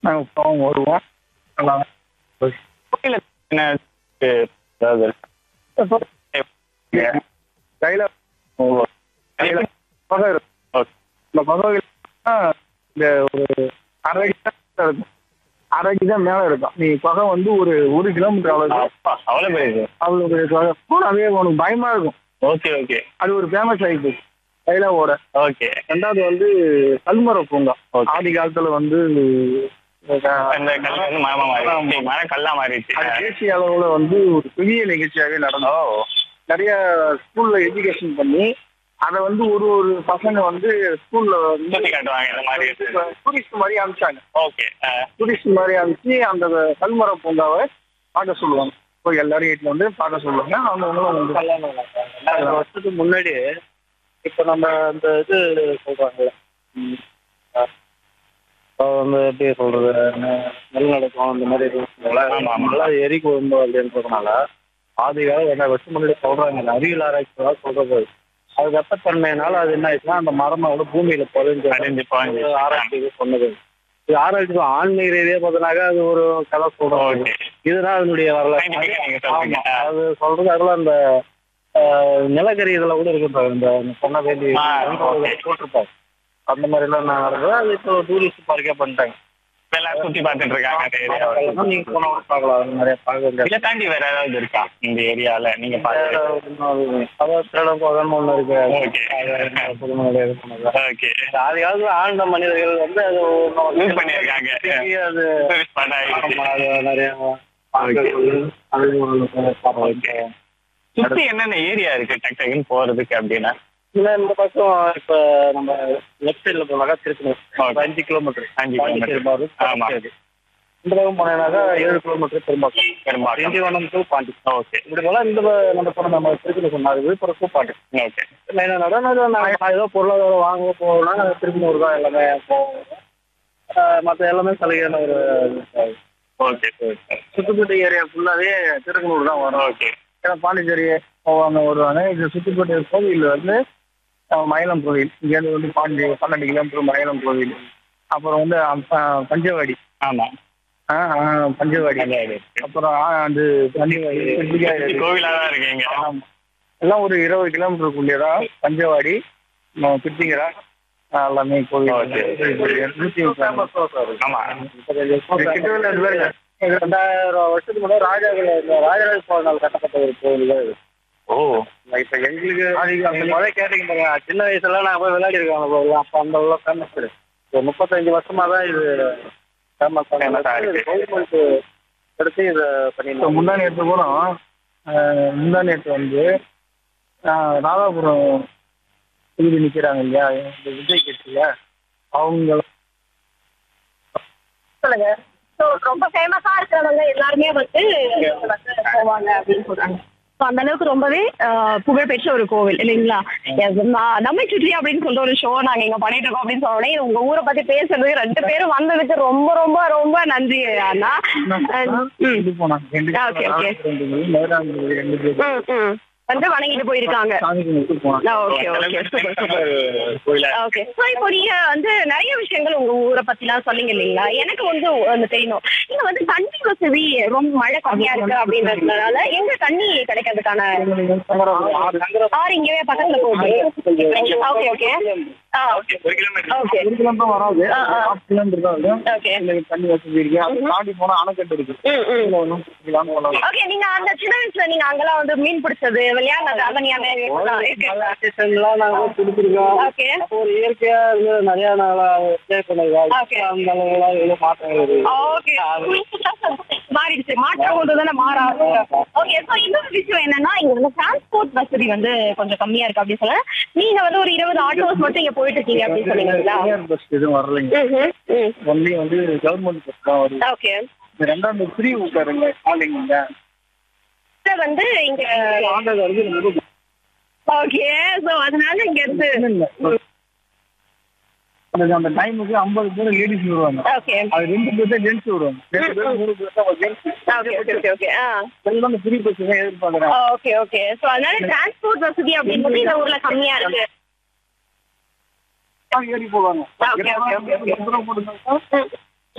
நாங்கள் போவோம் வருவோம் நல்லா கோயில என்ன இருக்கு? அதாவது கையில் கையில் பகை இருக்கும் ஓகே. இந்த பகை இந்த ஒரு அரை அடி தான் இருக்கும் அரை அடி தான் மேலே இருக்கும் நீ பகை வந்து ஒரு ஒரு கிலோமீட்டர் அளவுக்கு அப்பா, அவ்வளவு பெரிய அவ்வளோ பெரிய பகை போனாவே உனக்கு பயமா இருக்கும் ஓகே ஓகே அது ஒரு ஃபேமஸ் ஆகிடுச்சு கைலாவோட ஓகே ரெண்டாவது வந்து கல்மர பூங்கா Okay. ஆதி காலத்துல வந்து இந்த கல் வந்து மரமா மாறிடுச்சு மரம் கல்லா மாறிடுச்சு அது தேசிய அளவுல வந்து ஒரு பெரிய நிகழ்ச்சியாவே ஓ நடந்தோம் நிறைய ஸ்கூல்ல எஜுகேஷன் பண்ணி அதை வந்து ஒரு ஒரு பசங்க வந்து ஸ்கூல்ல வந்து சுத்தி காட்டுவாங்க இந்த மாதிரி டூரிஸ்ட் மாதிரி அனுப்பிச்சாங்க ஓகே டூரிஸ்ட் மாதிரி அனுப்பிச்சு அந்த கல்மர பூங்காவை பார்க்க சொல்லுவாங்க போய் எல்லாரும் வீட்டுல வந்து பார்க்க சொல்லுவாங்க அவங்க அவங்களும் வந்து ரெண்டாயிரம் வருஷத்துக்கு முன்னாடி இப்போ நம்ம இந்த இது சொல்றாங்கல்ல ம், அஹ், இப்போ வந்து எப்படி சொல்றது நெ- நிலநடுக்கம் இந்த மாதிரி ஆமா, ஆமா. நல்லா எரி குழும்பு அப்படின்றதுனால ஆதி காலம் ரெண்டாயிரம் வருஷம் முன்னாடி சொல்றாங்க இந்த அறிவியல் ஆராய்ச்சியாக சொல்றது அது வெப்பத்தன்மையினால அது என்ன ஆயிடுச்சுன்னா அந்த மரமோட பூமியில பொழிஞ்சு அடைஞ்சு போயிடுச்சு. அது ஆராய்ச்சி சொன்னது இது ஆராய்ச்சி ஆன்மீக ரீதியா பார்த்தனாக்கா அது ஒரு கதை சொல்றாங்க ஓகே இதுதான் அதனுடைய வரலாறு Scientific ஆ நீங்க சொல்றீங்க. ஆமா. அது சொல்றது அதுல அந்த ஆஹ், நிலக்கரி இதுல கூட இருக்கு இந்த சொன்ன வேண்டி ஆ, okay. போட்டிருப்பாங்க அந்த மாதிரி எல்லாம் நான் நடந்தது அது இப்போ டூரிஸ்ட் பார்க்கே பண்ணிட்டாங்க இப்ப எல்லாரும் சுத்தி பார்த்துட்டு இருக்காங்க அந்த ஏரியாவை நீங்க போனா கூட பார்க்கலாம் அது நிறைய பார்க்க வேண்டிய இதை தாண்டி வேற ஏதாவது இருக்கா இந்த ஏரியால நீங்க பார்த்து அதாவது திருடம் போகணும் ஒண்ணு இருக்கு Okay. அது புதுமலை இது பண்ணது. ஓகே ஆதி காலத்துல ஆழ்ந்த மனிதர்கள் வந்து அது Use பண்ணியிருக்காங்க. திருப்பி அது ஸ்பாட் ஆயிடுச்சு ஆமா, அது நிறைய பார்க்கறது, அது ஒரு ஓகே சுத்தி என்னென்ன ஏரியா இருக்கு டக் டக்குன்னு போறதுக்கு அப்படின்னா இல்ல இந்த பக்கம் இப்ப நம்ம லெஃப்ட் சைடுல போனாக்கா திருப்பூர் Okay. அஞ்சு கிலோமீட்டர் அஞ்சு பாண்டிச்சேரி kilometer. border, ஆமா. பாண்டிச்சேரி. இந்த பக்கம் போனேனாக்கா ஏழு kilometre Perumbakkam Perumbakkam Tindivanam to Pondy okay இப்படி போல இந்த ப- நம்ம போன நம்ம திருப்பி சொன்னாரு விழுப்புரம் டு பாண்டி ஓகே லைனா நடனது நான் ஏதோ பொருளாதாரம் வாங்க போகணும்னா திருப்பூர் தான் எல்லாமே போவோம் ஆஹ் மத்த எல்லாமே சலுகையான ஒரு ஓகே சுத்துப்பட்டு ஏரியா ஃபுல்லாவே திருக்கனூர் தான் வரும் ஓகே ஏன்னா பாண்டிச்சேரி போவாங்க வருவாங்க இந்த சுத்துப்பட்டு கோவில் வந்து அஹ், மயிலம் கோவில் இங்கேருந்து வந்து பாண்டி பன்னெண்டு கிலோமீட்டர் மயிலம் கோவில் அப்புறம் வந்து அஹ், பஞ்சவாடி ஆமா அஹ், அஹ், பஞ்சவாடி அப்புறம் ஆ, அது பஞ்சவாடி பிள்ளையார் கோவிலா தான் இருக்கீங்க ஆமா. எல்லாம் ஒரு இருபது கிலோமீட்டருக்குள்ளே தான் பஞ்சவாடி ம, பித்திங்கரா அஹ், எல்லாமே கோவில் Okay. நூத்தி முப்பது. ஆமா கிட்டத்தட்ட அது பாருங்க. ரெண்டாயிரம் வருஷத்துக்கு முன்னாடி ராஜாக்கள் இந்த ராஜராஜ சோழனால் கட்டப்பட்ட ஒரு கோவில் தான் இது ஓ இப்ப எங்களுக்கு அந்த முதல்ல கேட்டீங்க பாருங்க சின்ன வயசுல நான் போய் விளையாடி இருக்கேன் அந்த கோவில் அப்ப அந்த உள்ள ஃபேமஸ் ஒரு முப்பத்தஞ்சு வருஷமா தான் இது ஃபேமஸ் Famous ஆ இருக்கு. கவர்மெண்ட் எடுத்து இதை இப்போ பண்ணிருந்தோம் முந்தா நேற்று கூட முந்தா நேற்று வந்து அஹ், ராதாபுரம் தொகுதி நிற்கிறாங்க இல்லையா இந்த விஜய் கட்சியில அவங்க சொல்லுங்க ஸோ ரொம்ப ஃபேமஸா இருக்கிறவங்க எல்லாருமே வந்து வந்து போவாங்க அப்படின்னு சொல்றாங்க ஸோ அந்த அளவுக்கு ரொம்பவே ஆஹ், புகழ்பெற்ற ஒரு கோவில் இல்லைங்களா Yes, நான் நம்மை சுற்றி அப்படின்னு சொல்லிட்டு ஒரு ஷோ நாங்க இங்க பண்ணிட்டு இருக்கோம் அப்படின்னு சொன்ன உடனே உங்க ஊரை பத்தி பேசுறதுக்கு ரெண்டு பேரும் வந்ததுக்கு ரொம்ப ரொம்ப ரொம்ப நன்றி அண்ணா ம் இது போனாங்க ரெண்டு Ah, okay, okay. நேராங்க ரெண்டு பேரும் ம் ம் வந்து வணங்கிட்டு போயிருக்காங்க சாமி கும்பிட்டு போனாங்க ஓகே ஓகே சூப்பர் சூப்பர் கோயிலா ஓகே ஸோ இப்போ நீங்க வந்து நிறைய விஷயங்கள் உங்க ஊரை பத்திலாம் சொன்னீங்க இல்லைங்களா எனக்கு வந்து ஒண்ணு தெரியணும் இங்க வந்து தண்ணி வசதி ரொம்ப மழை கம்மியா இருக்கு அப்படின்றதுனால எங்க தண்ணி கிடைக்கிறதுக்கான ஆறு இங்கவே பக்கத்துல போகுது ஓகே ஓகே ஆ ஓகே ஒரு கிலோமீட்டர் ஓகே ஒரு கிலோமீட்டர் வராது ஆ, ஆ. ஆஃப் கிலோமீட்டர் தான் வரும் ஓகே எங்களுக்கு தண்ணி வசதி இருக்கு அதை தாண்டி போனா அணைக்கட்டு இருக்கு ம் ம் இதுல ஒண்ணும் குடிக்கலாம்னு சொல்லலாம் ஓகே நீங்க அந்த சின்ன வயசுல நீங்க அங்கெல்லாம் வந்து மீன் பிடிச்சது விளையாடுனது அதெல்லாம் ஞாபகம் இருக்குங்களா? சீசன்லாம் நாங்க கொடுத்துருக்கோம் ஓகே ஒரு இயற்கையா இருந்து நிறைய நாளா என்ஜாய் பண்ணிருக்கோம் Okay. அந்த அளவுலாம் எதுவும் மாற்றம் இருக்கு ஓகே மாறிடுச்சு மாற்றம் கொண்டு தானே மாறாது ஓகே ஸோ இன்னொரு விஷயம் என்னன்னா இங்க வந்து டிரான்ஸ்போர்ட் வசதி வந்து கொஞ்சம் கம்மியா இருக்கு அப்படின்னு சொல்ல நீங்க வந்து ஒரு இருபது ஆட்டோஸ் மட்டும் இங்க போயிட்டு இருக்கீங்க அப்படின்னு சொன்னீங்களா தனியார் பஸ் எதுவும் வரலைங்க ம்ஹும். ம் ஒன்லி வந்து கவர்மெண்ட் பஸ் தான் வருது ஓகே இந்த ரெண்டாம் ஃப்ரீ விட்டாருங்க ஆளுங்க இதை வந்து இங்க ஆண்டது வந்து ரொம்ப ஓகே ஸோ அதனால இங்க இருந்து இல்ல. அந்த அந்த டைமுக்கு ஐம்பது பேர் லேடிஸ் வருவாங்க ஓகே அது ரெண்டு பேர் தான் ஜென்ஸ் வருவாங்க ரெண்டு பேர் மூணு பேர் தான் gents okay okay okay okay ஆ எல்லாம் அந்த ஃப்ரீ பஸ் தான் எதிர்பார்க்குறாங்க ஓகே ஓகே ஸோ அதனால டிரான்ஸ்போர்ட் வசதி அப்படின்றது இந்த ஊர்ல கம்மியா இருக்கு ஏறி போவாங்க Okay, okay, okay, okay. தூரம் போட்டுருந்தாங்க